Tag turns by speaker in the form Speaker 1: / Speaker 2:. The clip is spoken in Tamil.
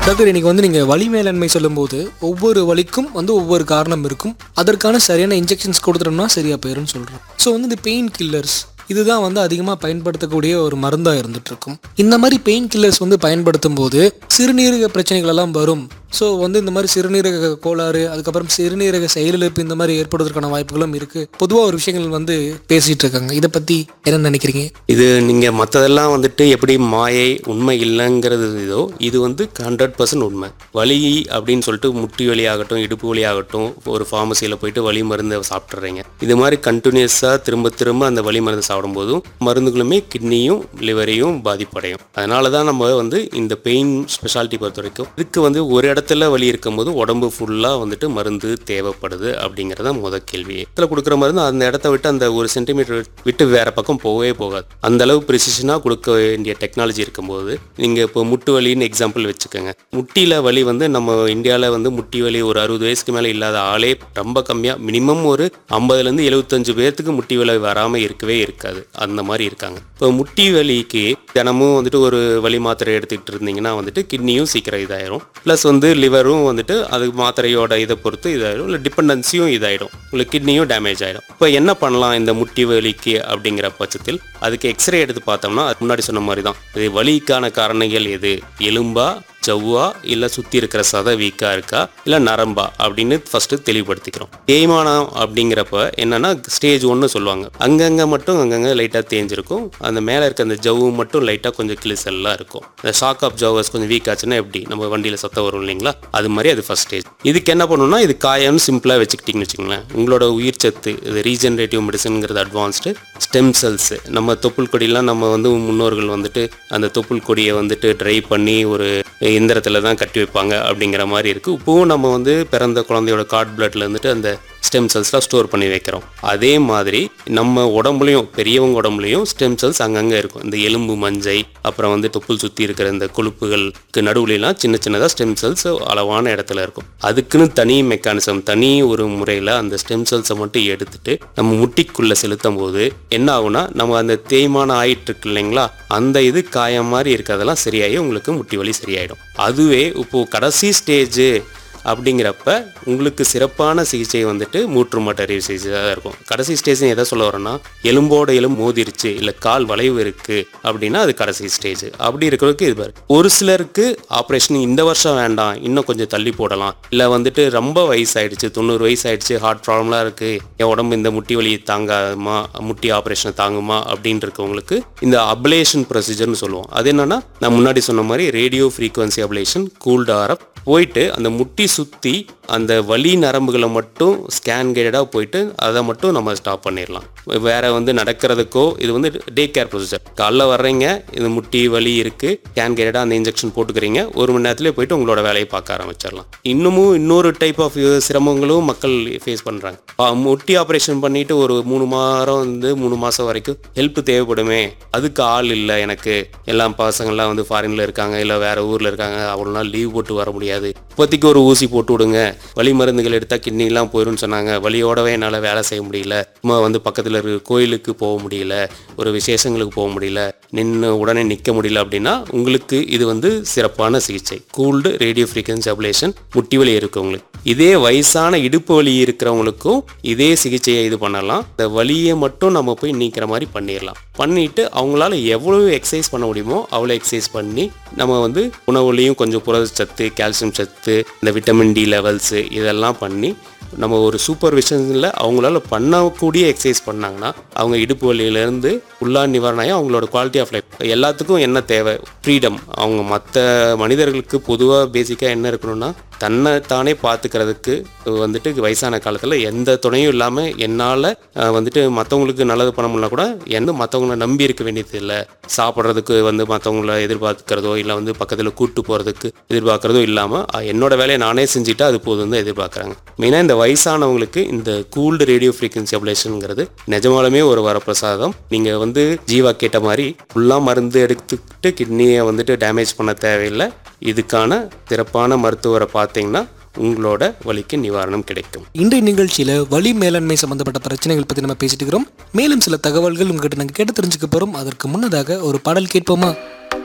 Speaker 1: டாக்டர் இன்னைக்கு வந்து நீங்கள் வலி மேலாண்மை சொல்லும்போது ஒவ்வொரு வலிக்கும் வந்து ஒவ்வொரு காரணம் இருக்கும் அதற்கான சரியான இன்ஜெக்ஷன்ஸ் கொடுத்துட்டோம்னா சரியாக போயிடும்னு சொல்கிறோம் ஸோ வந்து இந்த பெயின் கில்லர்ஸ் இதுதான் வந்து அதிகமாக பயன்படுத்தக்கூடிய ஒரு மருந்தாக இருந்துட்டு இருக்கும் இந்த மாதிரி பெயின் கில்லர்ஸ் வந்து பயன்படுத்தும் போது சிறுநீரக பிரச்சனைகள் எல்லாம் வரும் ஸோ வந்து இந்த மாதிரி சிறுநீரக கோளாறு அதுக்கப்புறம் சிறுநீரக செயலிழப்பு இந்த மாதிரி ஏற்படுவதற்கான வாய்ப்புகளும் இருக்குது பொதுவாக ஒரு விஷயங்கள் வந்து பேசிகிட்டு இருக்காங்க இதை பற்றி என்ன நினைக்கிறீங்க
Speaker 2: இது நீங்கள் மற்றதெல்லாம் வந்துட்டு எப்படி மாயை உண்மை இல்லைங்கிறது இதோ இது வந்து ஹண்ட்ரட் பர்சன்ட் உண்மை வலி அப்படின்னு சொல்லிட்டு முட்டி வலி ஆகட்டும் இடுப்பு வலி ஆகட்டும் ஒரு ஃபார்மசியில் போயிட்டு வலி மருந்து சாப்பிட்றீங்க இது மாதிரி கண்டினியூஸாக திரும்ப திரும்ப அந்த வலி மருந்து சாப்பிடும்போதும் மருந்துகளுமே கிட்னியும் லிவரையும் பாதிப்படையும் அதனால தான் நம்ம வந்து இந்த பெயின் ஸ்பெஷாலிட்டி பொறுத்த வரைக்கும் இதுக்கு வந்து ஒரு இடத்துல வலி இருக்கும்போது உடம்பு ஃபுல்லாக வந்துட்டு மருந்து தேவைப்படுது அப்படிங்கிறத முத கேள்வி இடத்துல கொடுக்குற மருந்து அந்த இடத்த விட்டு அந்த ஒரு சென்டிமீட்டர் விட்டு வேற பக்கம் போகவே போகாது அந்த அளவு ப்ரிசிஷனாக கொடுக்க வேண்டிய டெக்னாலஜி இருக்கும்போது நீங்கள் இப்போ முட்டு வலின்னு எக்ஸாம்பிள் வச்சுக்கோங்க முட்டியில் வலி வந்து நம்ம இந்தியாவில் வந்து முட்டி வலி ஒரு அறுபது வயசுக்கு மேலே இல்லாத ஆளே ரொம்ப கம்மியாக மினிமம் ஒரு ஐம்பதுலேருந்து எழுபத்தஞ்சு பேர்த்துக்கு முட்டி வலி வராமல் இருக்கவே இருக்காது அந்த மாதிரி இருக்காங்க இப்போ முட்டி வலிக்கு தினமும் வந்துட்டு ஒரு வலி மாத்திரை எடுத்துக்கிட்டு இருந்தீங்கன்னா வந்துட்டு கிட்னியும் சீக்கிரம் இதாயிரும் ப்ளஸ் வந்து லிவரும் வந்துட்டு அது மாத்திரையோட இதை பொறுத்து இதாயிடும் இல்லை டிபெண்டன்சியும் இதாயிடும் உங்களுக்கு கிட்னியும் டேமேஜ் ஆயிடும் இப்போ என்ன பண்ணலாம் இந்த முட்டி வலிக்கு அப்படிங்கிற பட்சத்தில் அதுக்கு எக்ஸ்ரே எடுத்து பார்த்தோம்னா அது முன்னாடி சொன்ன மாதிரி தான் இது வலிக்கான காரணங்கள் எது எலும்பா ஜவ்வா இல்லை சுற்றி இருக்கிற சத வீக்காக இருக்கா இல்லை நரம்பா அப்படின்னு ஃபஸ்ட்டு தெளிவுபடுத்திக்கிறோம் தேய்மானம் அப்படிங்கிறப்ப என்னன்னா ஸ்டேஜ் ஒன்று சொல்லுவாங்க அங்கங்கே மட்டும் அங்கங்கே லைட்டாக தேஞ்சிருக்கும் அந்த மேலே இருக்க அந்த ஜவ்வு மட்டும் லைட்டாக கொஞ்சம் கிளிசல்லாம் இருக்கும் அந்த ஷாக் ஆஃப் ஜவ்வஸ் கொஞ்சம் வீக் ஆச்சுன்னா எப்படி நம்ம வண்டியில் சத்தம் வரும் இல்லைங்களா அது மாதிரி அது ஃபஸ்ட் ஸ்டேஜ் இதுக்கு என்ன பண்ணணும்னா இது காயம்னு சிம்பிளாக வச்சுக்கிட்டிங்கன்னு வச்சுக்கோங்களேன் உங்களோட உயிர் சத்து இது ரீஜெனரேட்டிவ் மெடிசன்ங்கிறது அட்வான்ஸ்டு ஸ்டெம் செல்ஸ் நம்ம தொப்புள் கொடியெல்லாம் நம்ம வந்து முன்னோர்கள் வந்துட்டு அந்த தொப்புள் கொடியை வந்துட்டு ட்ரை பண்ணி ஒரு எந்திரத்தில் தான் கட்டி வைப்பாங்க அப்படிங்கிற மாதிரி இருக்குது இப்போவும் நம்ம வந்து பிறந்த குழந்தையோட கார்ட் பிளட்ல இருந்துட்டு அந்த ஸ்டெம் செல்ஸ்லாம் ஸ்டோர் பண்ணி வைக்கிறோம் அதே மாதிரி நம்ம உடம்புலையும் பெரியவங்க உடம்புலையும் ஸ்டெம் செல்ஸ் அங்கங்கே இருக்கும் இந்த எலும்பு மஞ்சை அப்புறம் வந்து தொப்புள் சுற்றி இருக்கிற இந்த கொழுப்புகளுக்கு நடுவுலலாம் சின்ன சின்னதாக ஸ்டெம் செல்ஸ் அளவான இடத்துல இருக்கும் அதுக்குன்னு தனி மெக்கானிசம் தனி ஒரு முறையில் அந்த ஸ்டெம் செல்ஸை மட்டும் எடுத்துட்டு நம்ம முட்டிக்குள்ளே செலுத்தும் போது என்ன ஆகும்னா நம்ம அந்த தேய்மானம் ஆயிட்டு இருக்கு இல்லைங்களா அந்த இது காயம் மாதிரி இருக்கிறதெல்லாம் சரியாகி உங்களுக்கு முட்டி வலி சரியாயிடும் அதுவே இப்போ கடைசி ஸ்டேஜ் அப்படிங்கிறப்ப உங்களுக்கு சிறப்பான சிகிச்சை வந்துட்டு மூற்று மாட்டு அறுவை சிகிச்சை தான் இருக்கும் கடைசி ஸ்டேஜ் எதை சொல்ல வரேன்னா எலும்போட எலும்பு மோதிருச்சு இல்லை கால் வளைவு இருக்கு அப்படின்னா அது கடைசி ஸ்டேஜ் அப்படி இருக்கிறதுக்கு இது பாரு ஒரு சிலருக்கு ஆப்ரேஷன் இந்த வருஷம் வேண்டாம் இன்னும் கொஞ்சம் தள்ளி போடலாம் இல்லை வந்துட்டு ரொம்ப வயசாயிடுச்சு தொண்ணூறு வயசு ஆயிடுச்சு ஹார்ட் ப்ராப்ளம்லாம் இருக்கு என் உடம்பு இந்த முட்டி வலி தாங்காமா முட்டி ஆப்ரேஷன் தாங்குமா அப்படின்னு இருக்கவங்களுக்கு இந்த அப்ளேஷன் ப்ரொசீஜர்னு சொல்லுவோம் அது என்னன்னா நான் முன்னாடி சொன்ன மாதிரி radio frequency ablation cooled RF போயிட்டு அந்த முட்டி சுற்றி அந்த வலி நரம்புகளை மட்டும் ஸ்கேன் கைடடாக போயிட்டு அதை மட்டும் நம்ம ஸ்டாப் பண்ணிடலாம் வேற வந்து நடக்கிறதுக்கோ இது வந்து டே கேர் ப்ரொசீஜர் காலைல வர்றீங்க இது முட்டி வலி இருக்குது ஸ்கேன் கைடடாக அந்த இன்ஜெக்ஷன் போட்டுக்கிறீங்க ஒரு மணி நேரத்துலேயே போயிட்டு உங்களோட வேலையை பார்க்க ஆரம்பிச்சிடலாம் இன்னமும் இன்னொரு டைப் ஆஃப் சிரமங்களும் மக்கள் ஃபேஸ் பண்ணுறாங்க முட்டி ஆப்ரேஷன் பண்ணிட்டு ஒரு மூணு வாரம் வந்து மூணு மாதம் வரைக்கும் ஹெல்ப் தேவைப்படுமே அதுக்கு ஆள் இல்லை எனக்கு எல்லாம் பசங்கள்லாம் வந்து ஃபாரின்ல இருக்காங்க இல்லை வேற ஊரில் இருக்காங்க அவ்வளோ நாள் லீவ் போட்டு வர முடியாது இப்போதைக்கு ஒரு ஊசி போட்டு விடுங்க வலி மருந்துகள் எடுத்தால் கிட்னிலாம் போயிடும்னு சொன்னாங்க வலியோடவே என்னால் வேலை செய்ய முடியல சும்மா வந்து பக்கத்தில் இருக்க கோயிலுக்கு போக முடியல ஒரு விசேஷங்களுக்கு போக முடியல நின்று உடனே நிற்க முடியல அப்படின்னா உங்களுக்கு இது வந்து சிறப்பான சிகிச்சை கூல்டு ரேடியோ ஃப்ரீக்வன்சி அப்ளேஷன் முட்டி வலி இருக்கவங்களுக்கு இதே வயசான இடுப்பு வலி இருக்கிறவங்களுக்கும் இதே சிகிச்சையை இது பண்ணலாம் இந்த வலியை மட்டும் நம்ம போய் நீக்கிற மாதிரி பண்ணிடலாம் பண்ணிட்டு அவங்களால எவ்வளவு எக்ஸசைஸ் பண்ண முடியுமோ அவ்வளோ எக்ஸசைஸ் பண்ணி நம்ம வந்து உணவுலையும் கொஞ்சம் புரதச்சத்து கால்சியம் சத்து இந்த விட்டமின் டி லெவல்ஸு இதெல்லாம் பண்ணி நம்ம ஒரு சூப்பர்விஷனில் அவங்களால பண்ணக்கூடிய எக்ஸசைஸ் பண்ணாங்கன்னா அவங்க இடுப்பு வலியிலேருந்து உள்ளா நிவாரணம் ஆகி அவங்களோட குவாலிட்டி ஆஃப் லைஃப் எல்லாத்துக்கும் என்ன தேவை ஃப்ரீடம் அவங்க மற்ற மனிதர்களுக்கு பொதுவாக பேசிக்காக என்ன இருக்கணும்னா தன்னை தானே பார்த்துக்கிறதுக்கு வந்துட்டு வயசான காலத்தில் எந்த துணையும் இல்லாமல் என்னால் வந்துட்டு மற்றவங்களுக்கு நல்லது பண்ண முடியல கூட எந்த மற்றவங்கள நம்பி இருக்க வேண்டியது இல்லை சாப்பிட்றதுக்கு வந்து மற்றவங்கள எதிர்பார்க்கிறதோ இல்லை வந்து பக்கத்தில் கூட்டு போகிறதுக்கு எதிர்பார்க்குறதோ இல்லாமல் என்னோட வேலையை நானே செஞ்சுட்டா அது போதும் தான் எதிர்பார்க்குறாங்க மெயினாக இந்த வயசானவங்களுக்கு இந்த கூல்டு ரேடியோ ஃப்ரீக்வன்சி அப்ளேஷனுங்கிறது நிஜமாலுமே ஒரு வரப்பிரசாதம் நீங்கள் வந்து ஜீவா கேட்ட மாதிரி ஃபுல்லாக மருந்து எடுத்துக்கிட்டு கிட்னியை வந்துட்டு டேமேஜ் பண்ண தேவையில்லை இதுக்கான சிறப்பான மருத்துவரை பார்த்தீங்கன்னா உங்களோட வலிக்கு நிவாரணம் கிடைக்கும்
Speaker 1: இன்றைய நிகழ்ச்சியில் வலி மேலாண்மை சம்பந்தப்பட்ட பிரச்சனைகள் பற்றி நம்ம பேசிட்டு இருக்கிறோம் மேலும் சில தகவல்கள் உங்ககிட்ட நாங்கள் கேட்டு தெரிஞ்சுக்க போகிறோம் அதற்கு முன்னதாக ஒரு பாடல் கேட்போமா